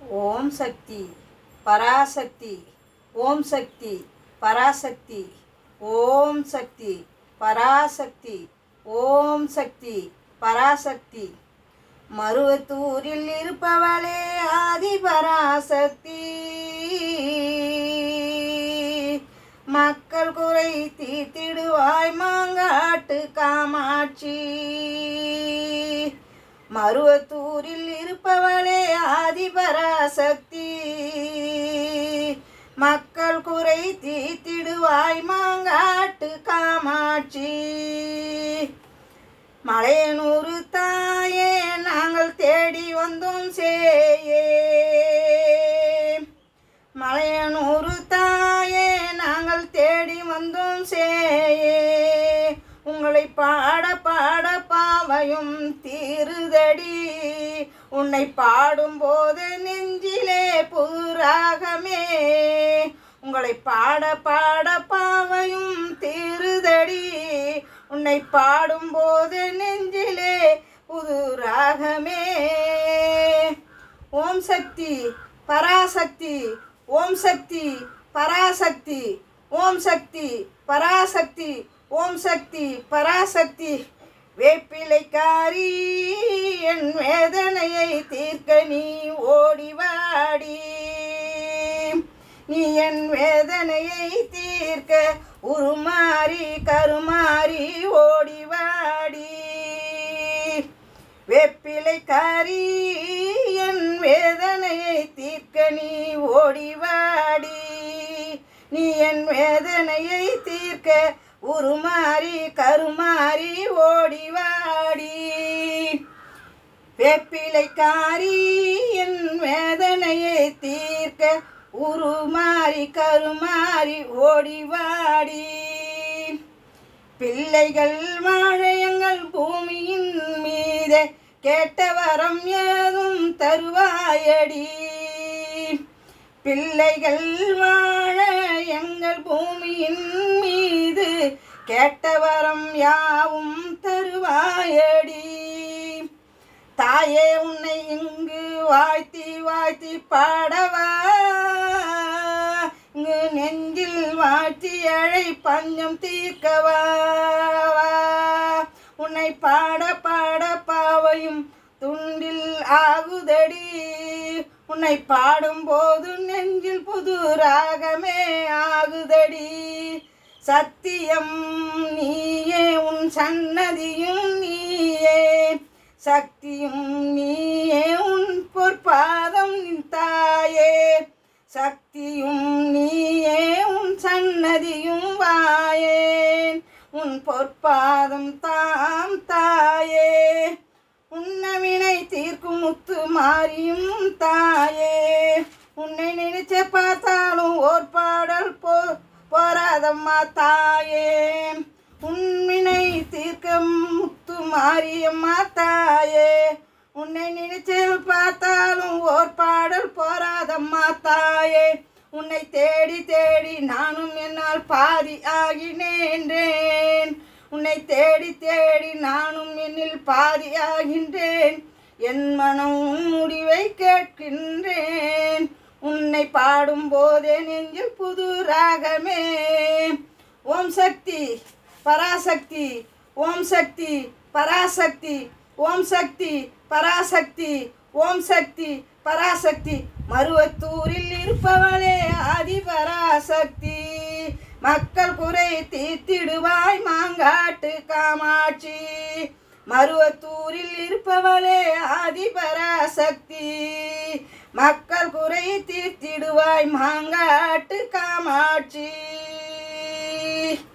ஓம் சக்தி பராசக்தி ஓம் சக்தி பராசக்தி ஓம் சக்தி பராசக்தி ஓம் சக்தி பராசக்தி மருவத்தூரில் இருப்பவளே ஆதி பராசக்தி மக்கள் குறை தீர்த்திடுவாய் மாங்காட்டு காமாட்சி மருவத்தூரில் இருப்பவளே ஆதிபராசக்தி மக்கள் குறை தீர்த்திடுவாய் மாங்காட்டு காமாட்சி மலையனூரு தாயே நாங்கள் தேடி வந்தோம் சேயே மலையனூரு தாயே நாங்கள் தேடி வந்தோம் சேயே உங்களை பாட பாட பாவையும் தீருதடி உன்னை பாடும்போது நெஞ்சிலே புறாகமே உங்களை பாட பாட பாவையும் தீருதடி உன்னை பாடும்போது நெஞ்சிலே புது ராகமே ஓம் சக்தி பராசக்தி ஓம் சக்தி பராசக்தி ஓம் சக்தி பராசக்தி ஓம் சக்தி பராசக்தி வேப்பிலைக்காரி என் வேதனையை தீர்க்க நீ ஓடிவாடி நீ என் வேதனையை தீர்க்க உருமாறி கருமாறி ஓடிவாடி வேப்பிலைக்காரி என் வேதனையை தீர்க்க நீ ஓடிவாடி நீ என் வேதனையை தீர்க்க உருமாறி கருமாறி ஓடிவாடி வேப்பிலைக்காரி என் வேதனையை தீர்க்க உருமாறி கருமாறி ஓடிவாடி பிள்ளைகள் வாழ எங்கள் பூமியின் மீதே கேட்ட வரம் ஏதும் தருவாயடி பிள்ளைகள் வாழ எங்கள் பூமியின் மீது கேட்ட வரம் யாவும் தருவாயடி தாயே உன்னை இங்கு வாழ்த்தி வாழ்த்தி பாடவா இங்கு நெஞ்சில் வாழ்த்தி அழை பஞ்சம் தீர்க்கவா உன்னை பாட பாட பாவையும் துண்டில் ஆகுதடி உன்னை பாடும்போது நெஞ்சில் புது ராகமே ஆகுதடி சத்தியம் நீயே உன் சன்னதியும் நீயே சக்தியும் நீயே உன் பொற்பாதம் தாயே சக்தியும் நீயே உன் சன்னதியும் வாயேன் உன் பொற்பாதம் தாம் தாயே உன்னவினை தீர்க்கும் முத்து மாறியும் தாயே உன்னை நினைச்ச பார்த்தாலும் ஓர் பாடல் போ போராதம்மா தாயே உன்வினை தீர்க்க முத்து மாரியம்மா தாயே உன்னை நினைச்சு பார்த்தாலும் ஓர் பாடல் போராதம்மா தாயே உன்னை தேடி தேடி நானும் என்னால் பாதி ஆகினேன்றேன் உன்னை தேடி தேடி நானும் என்னில் பாதி ஆகின்றேன் என் மனம் முடிவை கேட்கின்றேன் உன்னை பாடும் போதே நெஞ்சில் புது ராகமே ஓம் சக்தி பராசக்தி ஓம் சக்தி பராசக்தி ஓம் சக்தி பராசக்தி ஓம் சக்தி பராசக்தி மருவத்தூரில் இருப்பவளே ஆதி பராசக்தி மக்கள் குறை தீர்த்திடுவாய் மாங்காட்டு காமாட்சி மருவத்தூரில் இருப்பவளே ஆதி பராசக்தி மக்கள் குறை தீர்த்திடுவாய் மாங்காட்டு காமாட்சி